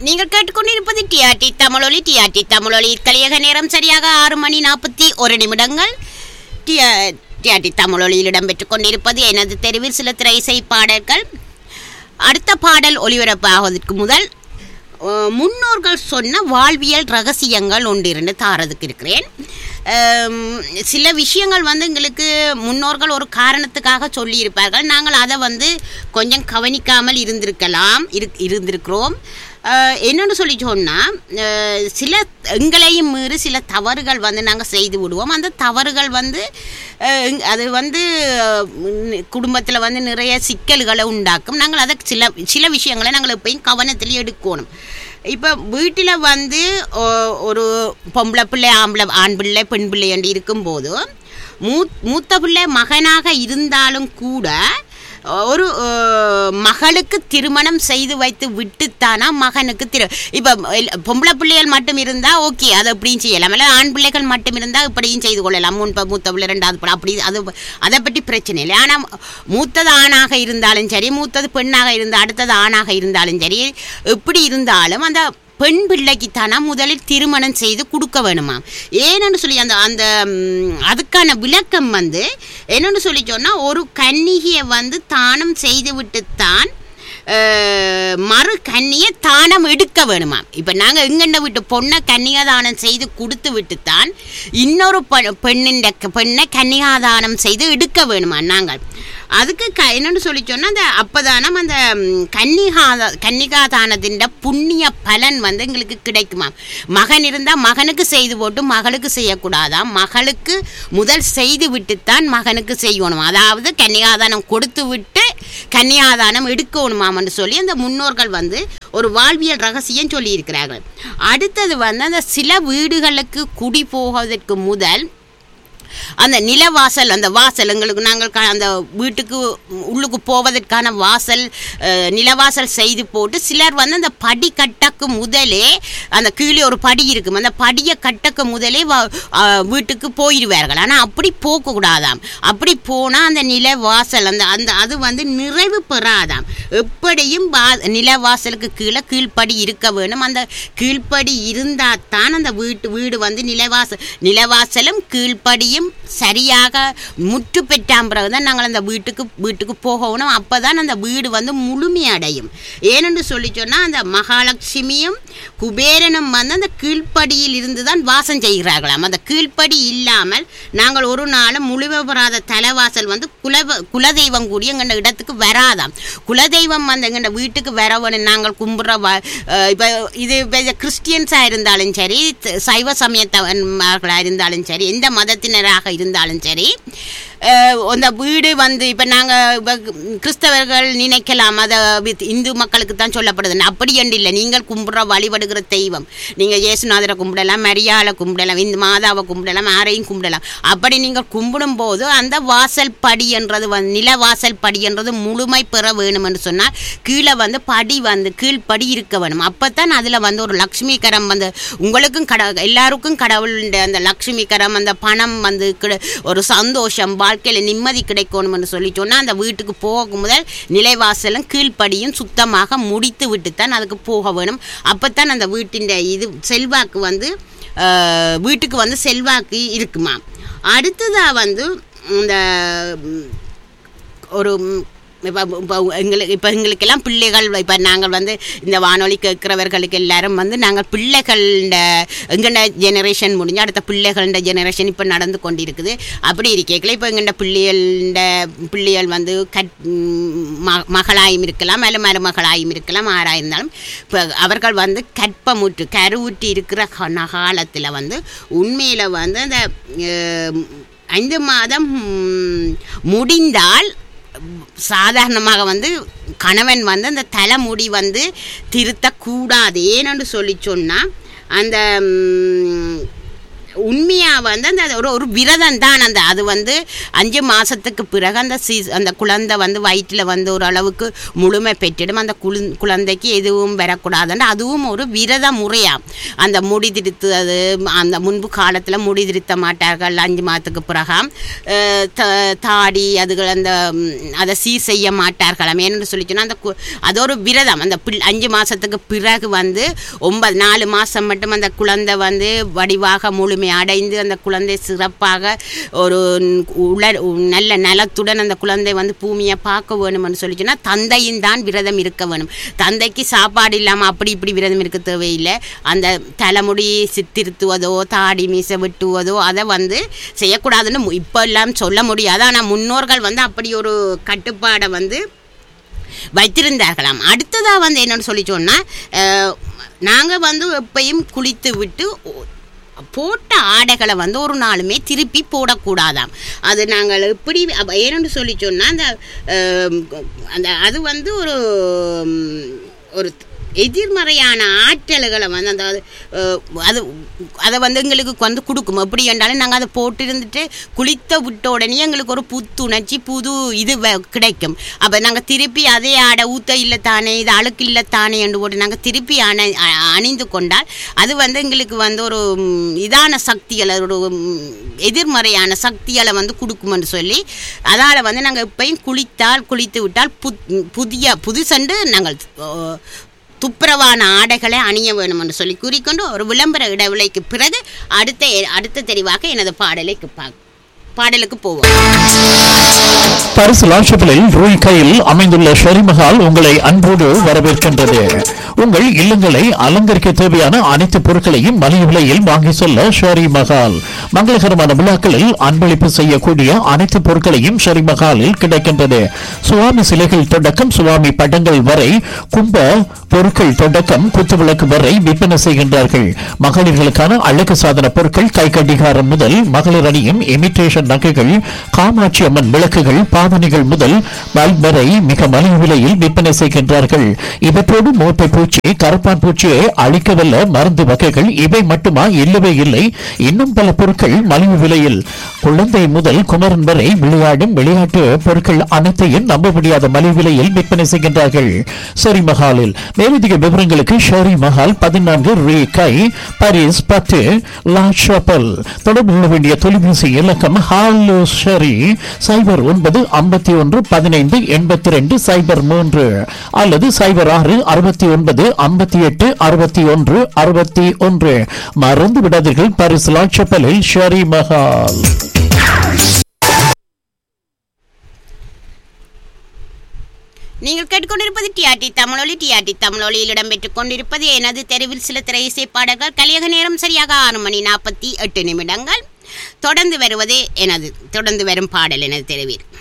நீங்கள் கேட்டுக்கொண்டிருப்பது டிஆர்டி தமிழொலி டிஆர்டி தமிழொலி கலியக நேரம் சரியாக ஆறு மணி நாற்பத்தி ஒரு நிமிடங்கள் டிஆர்டி தமிழொலியில் இடம்பெற்றுக் கொண்டிருப்பது எனது தெருவில் சில திரை இசை பாடல்கள் அடுத்த பாடல் ஒளிபரப்பாவதற்கு முதல் அஹ், முன்னோர்கள் சொன்ன வாழ்வியல் ரகசியங்கள் ஒன்று இரண்டு தாரதுக்கு இருக்கிறேன் அம், சில விஷயங்கள் வந்து எங்களுக்கு முன்னோர்கள் ஒரு காரணத்துக்காக சொல்லியிருப்பார்கள் நாங்கள் அதை வந்து கொஞ்சம் கவனிக்காமல் இருந்திருக்கலாம் இரு இருந்திருக்கிறோம் அஹ், என்னன்னு சொல்லி சொன்னால் சில எங்களையும் மீறி சில தவறுகள் வந்து நாங்கள் செய்து விடுவோம் அந்த தவறுகள் வந்து அஹ், எங்க- அது வந்து குடும்பத்தில் வந்து நிறைய சிக்கல்களை உண்டாக்கும் நாங்கள் அதை சில சில விஷயங்களை நாங்கள் எப்பயும் கவனத்தில் எடுக்கணும் இப்போ வீட்டில் வந்து ஒ- ஒரு பொம்பளை பிள்ளை ஆம்பளை ஆண் பிள்ளை பெண் பிள்ளை என்று இருக்கும்போது மூ மூத்த பிள்ளை மகனாக இருந்தாலும் கூட ஒரு அஹ், மகளுக்கு திருமணம் செய்து வைத்து விட்டுத்தானா மகனுக்கு திரு இப்போ பொம்பளை பிள்ளைகள் மட்டும் இருந்தால் ஓகே அதை அப்படியும் செய்யலாம் இல்லை ஆண் பிள்ளைகள் மட்டும் இருந்தால் இப்படியும் செய்து கொள்ளலாம் முன் ப- மூத்த பிள்ளை ரெண்டாவது பிள்ளை அப்படி அது அதை பற்றி பிரச்சனை இல்லை ஆனால் மூத்தது ஆணாக இருந்தாலும் சரி மூத்தது பெண்ணாக இருந்தால் அடுத்தது ஆணாக இருந்தாலும் சரி எப்படி இருந்தாலும் அந்த பெண் பிள்ளைக்குத்தானா முதலில் திருமணம் செய்து கொடுக்க வேணுமா ஏன்னு சொல்லி அந்த அந்த ம், அதுக்கான விளக்கம் வந்து என்னன்னு சொல்லி சொன்னால் ஒரு கன்னிகையை வந்து தானம் செய்து விட்டுத்தான் அஹ், மறு கன்னியை தானம் எடுக்க வேணுமா இப்போ நாங்கள் எங்கண்ட விட்டு பொண்ணை கன்னிகாதானம் செய்து கொடுத்து விட்டுத்தான் இன்னொரு பெ- பெண்ணின் பெண்ணை கன்னிகாதானம் செய்து எடுக்க வேணுமா நாங்கள் அதுக்கு க என்னன்னு சொல்லி சொன்னால் அந்த அப்பதானம் அந்த ம், கன்னிகாத கன்னிகாதானத்தின் புண்ணிய பலன் வந்து எங்களுக்கு கிடைக்குமா மகன் இருந்தால் மகனுக்கு செய்து போட்டு மகளுக்கு செய்யக்கூடாதாம் மகளுக்கு முதல் செய்து விட்டுத்தான் மகனுக்கு செய்யணும் அதாவது கன்னிகாதானம் கொடுத்து விட்டு கன்னியாதானம் எடுக்கணுமாம்னு சொல்லி அந்த முன்னோர்கள் வந்து ஒரு வாழ்வியல் ரகசியம் சொல்லியிருக்கிறார்கள் அடுத்தது வந்து அந்த சில வீடுகளுக்கு குடி போவதற்கு முதல் அந்த நிலவாசல் அந்த வாசல் எங்களுக்கு நாங்கள் க- அந்த வீட்டுக்கு உள்ளுக்கு போவதற்கான வாசல் அஹ், நிலவாசல் செய்து போட்டு சிலர் வந்து அந்த படி கட்டக்கு முதலே அந்த கீழே ஒரு படி இருக்கும் அந்த படியை கட்டக்கு முதலே வா- அஹ், வீட்டுக்கு போயிடுவார்கள் ஆனால் அப்படி போகக்கூடாதாம் அப்படி போனால் அந்த நிலவாசல் அந்த அந்த அது வந்து நிறைவு பெறாதாம் எப்படியும் வா நிலவாசலுக்கு கீழே கீழ்ப்படி இருக்க வேணும் அந்த கீழ்ப்படி இருந்தால் தான் அந்த வீட்டு வீடு வந்து நிலவாசல் நிலவாசலும் கீழ்ப்படியும் சரியாக முற்று பெற்றான் பிறகு தான் நாங்கள் அந்த வீட்டுக்கு வீட்டுக்கு போகணும் அப்போ தான் அந்த வீடு வந்து முழுமையடையும் ஏனென்று சொல்லி சொன்னால் அந்த மகாலட்சுமியும் குபேரனும் வந்து அந்த கீழ்ப்படியில் இருந்து தான் வாசம் செய்கிறார்களாம் அந்த கீழ்ப்படி இல்லாமல் நாங்கள் ஒரு நாளும் முழுமை பெறாத தலைவாசல் வந்து குலவ குலதெய்வம் கூடிய எங்கள் இடத்துக்கு வராதாம் குலதெய்வம் வந்து எங்கள் வீட்டுக்கு வரவணும் நாங்கள் கும்பிட்ற இப்போ இது கிறிஸ்டியன்ஸாக இருந்தாலும் சரி த- சைவ சமயத்தவர்களாக இருந்தாலும் சரி எந்த மதத்தினராக இருந்தாலும் சரி அஹ், அந்த வீடு வந்து இப்போ நாங்கள் இப்போ கிறிஸ்தவர்கள் நினைக்கலாம் அதை with இந்து மக்களுக்கு தான் சொல்லப்படுது அப்படி என்று இல்லை நீங்கள் கும்பிட்ற வழிபடுகிற தெய்வம் நீங்கள் இயேசுநாதரை கும்பிடலாம் மரியாதை கும்பிடலாம் இந்த மாதாவை கும்பிடலாம் யாரையும் கும்பிடலாம் அப்படி நீங்கள் கும்பிடும் போது அந்த வாசல் படி என்றது வந்து நில வாசல் படி என்றது முழுமை பெற வேணும் என்று சொன்னால் கீழே வந்து படி வந்து கீழ்ப்படி இருக்க வேணும் அப்போ தான் அதில் வந்து ஒரு லக்ஷ்மி கரம் வந்து உங்களுக்கும் கட எல்லாருக்கும் கடவுளுடைய அந்த லக்ஷ்மி கரம் அந்த பணம் வந்து கிடை- ஒரு சந்தோஷம் வாழ்க்கையில் நிம்மதி கிடைக்கணும்னு சொல்லி சொன்னால் அந்த வீட்டுக்கு போகும் முதல் நிலைவாசலும் கீழ்ப்படியும் சுத்தமாக முடித்து விட்டு தான் அதுக்கு போக வேணும் அப்போ தான் அந்த வீட்டின் இது செல்வாக்கு வந்து அஹ், வீட்டுக்கு வந்து செல்வாக்கு இருக்குமா அடுத்ததாக வந்து இந்த ம், ஒரு இப்போ இப்போ எங்களுக்கு இப்போ எங்களுக்கெல்லாம் பிள்ளைகள் இப்போ நாங்கள் வந்து இந்த வானொலி கேட்குறவர்களுக்கு எல்லாரும் வந்து நாங்கள் பிள்ளைகள எங்கண்ட ஜெனரேஷன் முடிஞ்சு அடுத்த பிள்ளைகள ஜெனரேஷன் இப்போ நடந்து கொண்டிருக்குது அப்படி இருக்கேக்கல இப்போ எங்கண்ட பிள்ளைகள பிள்ளைகள் வந்து கட் ம், ம- மகளாயும் இருக்கலாம் அல்ல மருமகளாயும் இருக்கலாம் ஆறாக இருந்தாலும் இப்போ அவர்கள் வந்து கற்பமுற்று கருவுற்றி இருக்கிற காலத்தில் வந்து உண்மையில் வந்து அந்த அஹ், ஐந்து மாதம் ம், முடிந்தால் சாதாரணமாக வந்து கணவன் வந்து அந்த தலைமுடி வந்து திருத்தக்கூடாது ஏனென்று சொல்லி சொன்னால் அந்த ம், உண்மையாக வந்து அந்த ஒரு ஒரு விரதம் தான் அந்த அது வந்து அஞ்சு மாதத்துக்கு பிறகு அந்த சீ அந்த குழந்தை வந்து வயிற்றில் வந்து ஓரளவுக்கு முழுமை பெற்றிடும் அந்த குழு குழந்தைக்கு எதுவும் வரக்கூடாதுன்னு அதுவும் ஒரு விரத முறையாம் அந்த முடி திருத்து அது அந்த முன்பு காலத்தில் முடி திருத்த மாட்டார்கள் அஞ்சு மாதத்துக்கு பிறகாம் அஹ் த- தாடி அதுகள் அந்த ம், அதை சீர் செய்ய மாட்டார்களாம் ஏன்னு சொல்லி சொன்னா அந்த கு- அது ஒரு விரதம் அந்த பிள் அஞ்சு மாதத்துக்கு பிறகு வந்து ஒன்பது நாலு மாதம் மட்டும் அந்த குழந்தை வந்து வடிவாக முழுமை அடைந்து அந்த குழந்தை சிறப்பாக ஒரு உல நல்ல நலத்துடன் அந்த குழந்தை வந்து பூமியை பார்க்க வேணும்னு சொல்லி சொன்னா தந்தையும் தான் விரதம் இருக்க வேணும் தந்தைக்கு சாப்பாடு இல்லாமல் அப்படி இப்படி விரதம் இருக்க தேவையில்லை அந்த தலைமுடி சித்திருத்துவதோ தாடி மீசை வெட்டுவதோ அதை வந்து செய்யக்கூடாதுன்னு மு- இப்போ எல்லாம் சொல்ல முடியாது ஆனால் முன்னோர்கள் வந்து அப்படி ஒரு கட்டுப்பாடை வந்து வைத்திருந்தார்களாம் அடுத்ததாக வந்து என்னன்னு சொல்லி சொன்னால் நாங்கள் வந்து எப்பயும் குளித்து விட்டு ஒ- போட்ட ஆடைகளை வந்து ஒரு நாளுமே திருப்பி போடக்கூடாதாம் அது நாங்கள் எப்படி அப்ப ஏன்னு சொல்லி சொன்னால் அந்த அஹ், அந்த அது வந்து ஒரு ம், ஒரு எதிர்மறையான ஆற்றல்களை வந்து அந்த அஹ், அது அதை வந்து எங்களுக்கு வந்து கொடுக்கும் எப்படி என்றாலும் நாங்கள் அதை போட்டு இருந்துட்டு குளித்த விட்ட உடனே எங்களுக்கு ஒரு புத்துணர்ச்சி புது இது வ- கிடைக்கும் அப்போ நாங்கள் திருப்பி அதே ஆடை ஊத்த இல்லத்தானே இது அழுக்கு இல்லத்தானே என்று போட்டு நாங்கள் திருப்பி அணை அ- அணிந்து கொண்டால் அது வந்து எங்களுக்கு வந்து ஒரு ம், இதான சக்திகளை ஒரு ம், எதிர்மறையான சக்திகளை வந்து கொடுக்கும்னு சொல்லி அதால் வந்து நாங்கள் எப்பயும் குளித்தால் குளித்து விட்டால் புத் புதிய புதுசென்று நாங்கள் அஹ், துப்புரவான ஆடைகளை அணிய வேண்டும் என்று சொல்லி கூறிக்கொண்டு ஒரு விளம்பர இடைவெளிக்கு பிறகு அடுத்த அடுத்த தெரிவாக எனது பாடலுக்கு பா பாடலுக்கு போவோம் பரிசு லாஷப்பிலில் ரூய் கையில் அமைந்துள்ள ஷெரிமஹால் உங்களை அன்போடு வரவேற்கின்றது உங்கள் இல்லங்களை அலங்கரிக்க தேவையான அனைத்து பொருட்களையும் மலிவு விலையில் வாங்கி செல்ல ஷெரி மஹால் மங்களகரமான விழாக்களில் அன்பளிப்பு செய்யக்கூடிய அனைத்து பொருட்களையும் ஷெரி மஹாலில் கிடைக்கின்றது சுவாமி சிலைகள் தொடக்கம் சுவாமி படங்கள் வரை கும்ப பொருட்கள் தொடக்கம் குத்துவிளக்கு வரை விற்பனை செய்கின்றார்கள் மகளிர்களுக்கான அழகு சாதன பொருட்கள் கை கடிகாரம் முதல் மகளிர் அணியும் இமிட்டேஷன் நகைகள் காமாட்சி அம்மன் விளக்குகள் பாவனைகள் முதல் பல்ப் வரை மிக மலிவு விலையில் விற்பனை செய்கின்றார்கள் இவற்றோடு மோட்டை பூச்சி கருப்பான் பூச்சியை அழிக்கவல்ல மருந்து வகைகள் இவை மட்டுமா இல்லவே இல்லை இன்னும் பல பொருட்கள் மலிவு விலையில் குழந்தை முதல் குமரன் வரை விளையாடும் விளையாட்டு பொருட்கள் அனைத்தையும் நம்ப முடியாத மலிவு விலையில் விற்பனை செய்கின்றார்கள் ஷெரி மஹாலில் மேலதிக விவரங்களுக்கு ஷெரி மஹால் பதினான்கு ரே கை பாரிஸ் பத்து லா ஷாப்பல் தொடர்பு கொள்ள வேண்டிய தொலைபேசி இலக்கம் ஹாலோ ஷெரி சைபர் ஒன்பது ஐம்பத்தி ஒன்று பதினைந்து எண்பத்தி ரெண்டு சைபர் மூன்று அல்லது சைபர் ஆறு அறுபத்தி ஒன்பது ஐம்பத்தி எட்டு அறுபத்தி ஒன்று அறுபத்தி ஒன்று மறந்து விடாதீர்கள் பாரிஸ் லா ஷாப்பலில் ஷெரி மஹால் நீங்கள் கேட்டுக்கொண்டிருப்பது டிஆர்டி தமிழொலி டிஆர்டி தமிழொலியில் இடம்பெற்றுக் கொண்டிருப்பது எனது தெருவில் சில திரையிசை பாடல்கள் கலியக நேரம் சரியாக ஆறு மணி நாற்பத்தி எட்டு நிமிடங்கள் தொடர்ந்து வருவது எனது தொடர்ந்து வரும் பாடல் எனது தெருவில்